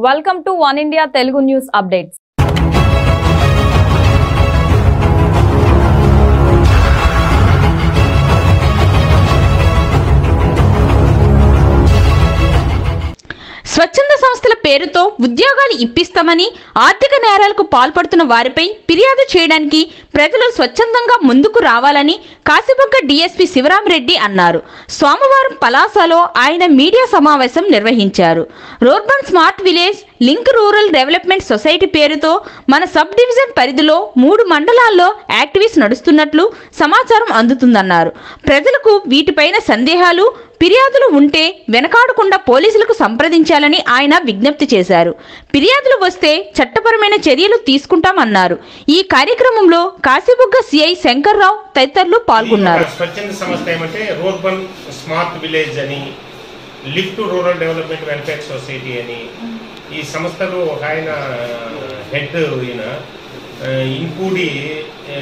Welcome to one India Telugu news updates స్వచ్ఛంద సంస్థల పేరుతో ఉద్యోగాలు ఇప్పిస్తామని ఆర్థిక నేరాలకు పాల్పడుతున్న వారిపై ఫిర్యాదు చేయడానికి ప్రజలు స్వచ్ఛందంగా ముందుకు రావాలని కాశీబుగ్గ డీఎస్పీ శివరామరెడ్డి అన్నారు సోమవారం పలాసలో ఆయన మీడియా సమావేశం నిర్వహించారు rurban smart village link rural development society పేరుతో మన సబ్ డివిజన్ పరిధిలో మూడు మండలాల్లో యాక్టివిస్ట్ నడుస్తున్నట్లు సమాచారం అందుతుందన్నారు ప్రజలకు వీటిపైన సందేహాలు ఫిర్యాదులు ఉంటే వెనకాడకుండా పోలీసులకు సంప్రదించాలని ఆయన విజ్ఞప్తి చేశారు ఫిర్యాదులు వస్తే చట్టపరమైన చర్యలు తీసుకుంటామన్నారు ఈ కార్యక్రమంలో కాశీబుగ్గ సిఐ శంకర్రావు తదితరులు పాల్గొన్నారు ఈ స్వచ్ఛంద సంస్థ ఏమంటే రూర్బన్ స్మార్ట్ విలేజ్ అని lift rural development welfare society అని ఈ సంస్థలు ఒక ఆయన హెడ్ ఈయన ఆ, ఇంపూడి ఏ,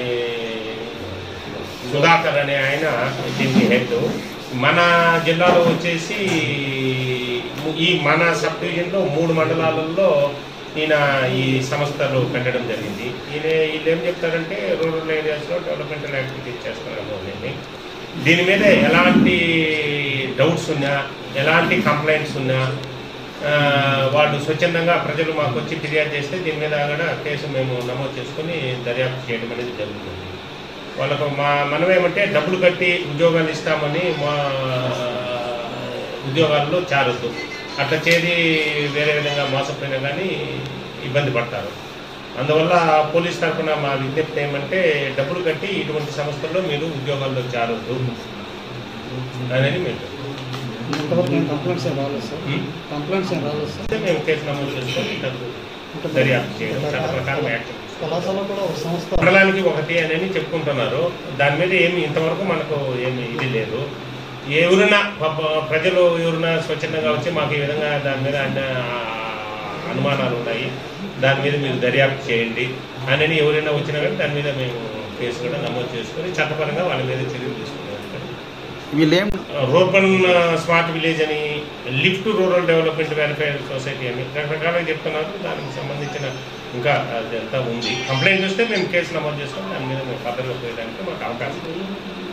సుధాకర్ అనే ఆయన దీనికి హెడ్ మన జిల్లాలో వచ్చేసి ఈ మన సబ్ డివిజన్లో మూడు మండలాలలో ఈయన ఈ సంస్థలు పెట్టడం జరిగింది ఈయన వీళ్ళు ఏం చెప్తారంటే రూరల్ ఏరియాస్లో డెవలప్మెంటల్ యాక్టివిటీస్ చేస్తున్నాము అనేది దీని మీద ఎలాంటి డౌట్స్ ఉన్నా ఎలాంటి కంప్లైంట్స్ ఉన్నా ఆ, వాళ్ళు స్వచ్ఛందంగా ప్రజలు మాకు వచ్చి ఫిర్యాదు చేస్తే దీని మీద కూడా కేసు మేము నమోదు చేసుకొని దర్యాప్తు చేయడం అనేది జరుగుతుంది వాళ్ళకు మా మనం ఏమంటే డబ్బులు కట్టి ఉద్యోగాలు ఇస్తామని మా ఉద్యోగాల్లో చేరొద్దు అట్లా చేరి వేరే విధంగా మోసపోయినా కానీ ఇబ్బంది పడతారు అందువల్ల పోలీస్ తరఫున మా విజ్ఞప్తి ఏమంటే డబ్బులు కట్టి ఇటువంటి సంస్థల్లో మీరు ఉద్యోగాల్లో చేరొద్దు అనేది మేము ఇంతవరకు ఏం కంప్లైంట్స్ ఏం రాలేదు సార్ ఉం? కంప్లైంట్స్ ఏం రాలేదు సార్ అయితే మేము కేసు నమోదు చేసుకొని డబ్బు దర్యాప్తు చేయడం చట్ట ప్రకారం యాక్షన్ కళాశాల కూడా ఒక సంస్థ మండలానికి ఒకటి అని చెప్పుకుంటున్నారు దాని మీద ఏమి ఇంతవరకు మనకు ఏమి ఇది లేదు ఎవరైనా పాప- ప్రజలు ఎవరైనా స్వచ్ఛందంగా వచ్చి మాకు ఈ విధంగా దాని మీద అన్న అనుమానాలు ఉన్నాయి దాని మీద మీరు దర్యాప్తు చేయండి అని ఎవరైనా వచ్చినా కానీ దాని మీద మేము కేసు కూడా నమోదు చేసుకొని చట్టపరంగా వాళ్ళ మీద చర్యలు తీసుకున్నాం వీళ్ళేం రూర్బన్ స్మార్ట్ విలేజ్ అని lift rural development welfare society అని రకరకాలుగా చెప్తున్నారు దానికి సంబంధించిన ఇంకా అదంతా ఉంది కంప్లైంట్ వస్తే మేము కేసు నమోదు చేస్తాం దాని మీద మేము ఫర్దర్గా పోయడానికి మాకు అవకాశం ఉంది